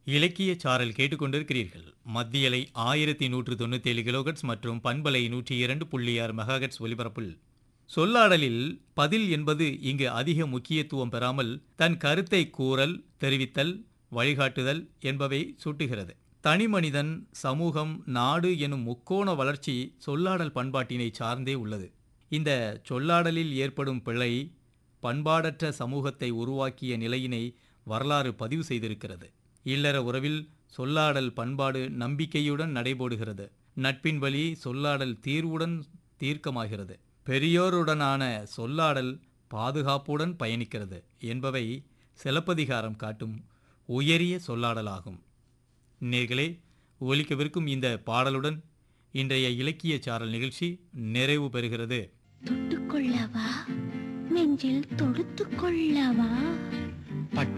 இலக்கிய சாரல் கேட்டுக்கொண்டிருக்கிறீர்கள் மத்தியலை ஆயிரத்தி நூற்று தொண்ணூத்தேழு கிலோகட்ஸ் மற்றும் பண்பலை நூற்றி இரண்டு புள்ளி ஆறு மெகாகட்ஸ் ஒலிபரப்பில் சொல்லாடலில் பதில் என்பது இங்கு அதிக முக்கியத்துவம் பெறாமல் தன் கருத்தை கூறல் தெரிவித்தல் வழிகாட்டுதல் என்பவை சுட்டுகிறது தனிமனிதன் சமூகம் நாடு எனும் முக்கோண வளர்ச்சி சொல்லாடல் பண்பாட்டினை சார்ந்தே உள்ளது இந்த சொல்லாடலில் ஏற்படும் பிழை பண்பாடற்ற சமூகத்தை உருவாக்கிய நிலையினை வரலாறு பதிவு செய்திருக்கிறது இல்லற உறவில் சொல்லாடல் பண்பாடு நம்பிக்கையுடன் நடைபோடுகிறது நட்பின் வழி சொல்லாடல் தீர்வுடன் தீர்க்கமாகிறது பெரியோருடனான சொல்லாடல் பாதுகாப்புடன் பயணிக்கிறது என்பவை சிலப்பதிகாரம் காட்டும் உயரிய சொல்லாடலாகும் நேர்களே ஒலிக்கவிருக்கும் இந்த பாடலுடன் இன்றைய இலக்கிய சாரல் நிகழ்ச்சி நிறைவு பெறுகிறது தொட்டுக்கொள்ளவா நெஞ்சில் தொடுத்துக் கொள்ளவா